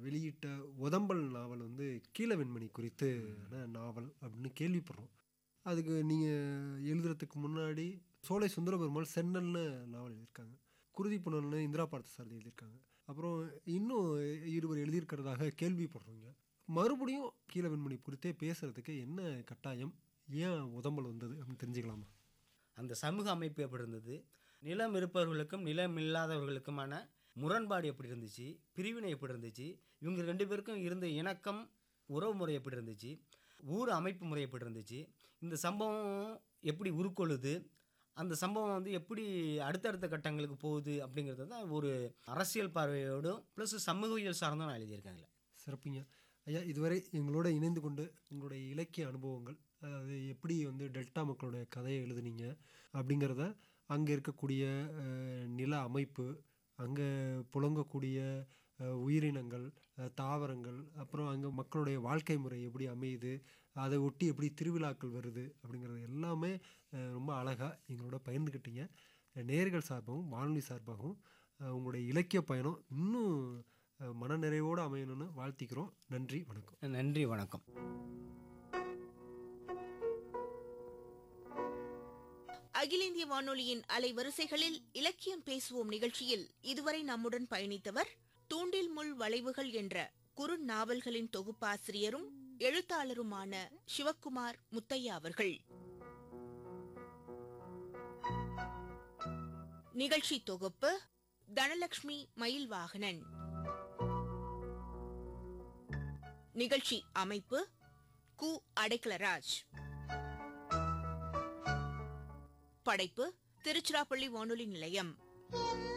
வெளியிட்ட உதம்பல் நாவல் வந்து கீழ வெண்மணி குறித்து நாவல் அப்படின்னு கேள்விப்படுறோம் அதுக்கு நீங்கள் எழுதுறதுக்கு முன்னாடி சோலை சுந்தரபெருமாள் சென்னல்னு நாவல் எழுதியிருக்காங்க குருதி புனல்னு இந்திரா பார்த்தசாரதி எழுதியிருக்காங்க அப்புறம் இன்னும் இருவர் எழுதியிருக்கிறதாக கேள்விப்படுறோங்க மறுபடியும் கீழ வெண்மணி குறித்தே பேசுறதுக்கு என்ன கட்டாயம் ஏன் உதம்பல் வந்தது அப்படின்னு தெரிஞ்சுக்கலாமா அந்த சமூக அமைப்பு எப்படி இருந்தது நிலம் இருப்பவர்களுக்கும் நிலம் இல்லாதவர்களுக்குமான முரண்பாடு எப்படி இருந்துச்சு பிரிவினை எப்படி இருந்துச்சு இவங்க ரெண்டு பேருக்கும் இருந்த இணக்கம் உறவு முறை எப்படி இருந்துச்சு ஊர் அமைப்பு முறை எப்படி இருந்துச்சு இந்த சம்பவம் எப்படி உருக்கொள்ளுது அந்த சம்பவம் வந்து எப்படி அடுத்தடுத்த கட்டங்களுக்கு போகுது அப்படிங்கிறது தான் ஒரு அரசியல் பார்வையோடும் ப்ளஸ் சமூகவியல் சார்ந்தும் நான் எழுதியிருக்கேன் அதில் சிறப்புங்க ஐயா இதுவரை எங்களோட இணைந்து கொண்டு உங்களுடைய இலக்கிய அனுபவங்கள் அதாவது எப்படி வந்து டெல்டா மக்களுடைய கதையை எழுதுனீங்க அப்படிங்கிறத அங்கே இருக்கக்கூடிய அஹ், நில அமைப்பு அங்கே புழங்கக்கூடிய அஹ், உயிரினங்கள் அஹ், தாவரங்கள் அப்புறம் அங்கே மக்களுடைய வாழ்க்கை முறை எப்படி அமையுது அதை ஒட்டி எப்படி திருவிழாக்கள் வருது அப்படிங்கிறது எல்லாமே அஹ், ரொம்ப அழகாக எங்களோட பகிர்ந்துக்கிட்டீங்க நேர்கள் சார்பாகவும் வானொலி சார்பாகவும் அஹ், உங்களுடைய இலக்கிய பயணம் இன்னும் அஹ், மனநிறைவோடு அமையணும்னு வாழ்த்திக்கிறோம் நன்றி வணக்கம் நன்றி வணக்கம் அகில இந்திய வானொலியின் அலைவரிசைகளில் இலக்கியம் பேசுவோம் நிகழ்ச்சியில் இதுவரை நம்முடன் பயணித்தவர் தூண்டில் முள் வளைவுகள் என்ற குறு நாவல்களின் தொகுப்பாசிரியரும் எழுத்தாளருமான சிவக்குமார் முத்தையா அவர்கள் நிகழ்ச்சி தொகுப்பு தனலட்சுமி மயில்வாகனன் நிகழ்ச்சி அமைப்பு கு அடைக்கலராஜ் படைப்பு திருச்சிராப்பள்ளி வானொலி நிலையம்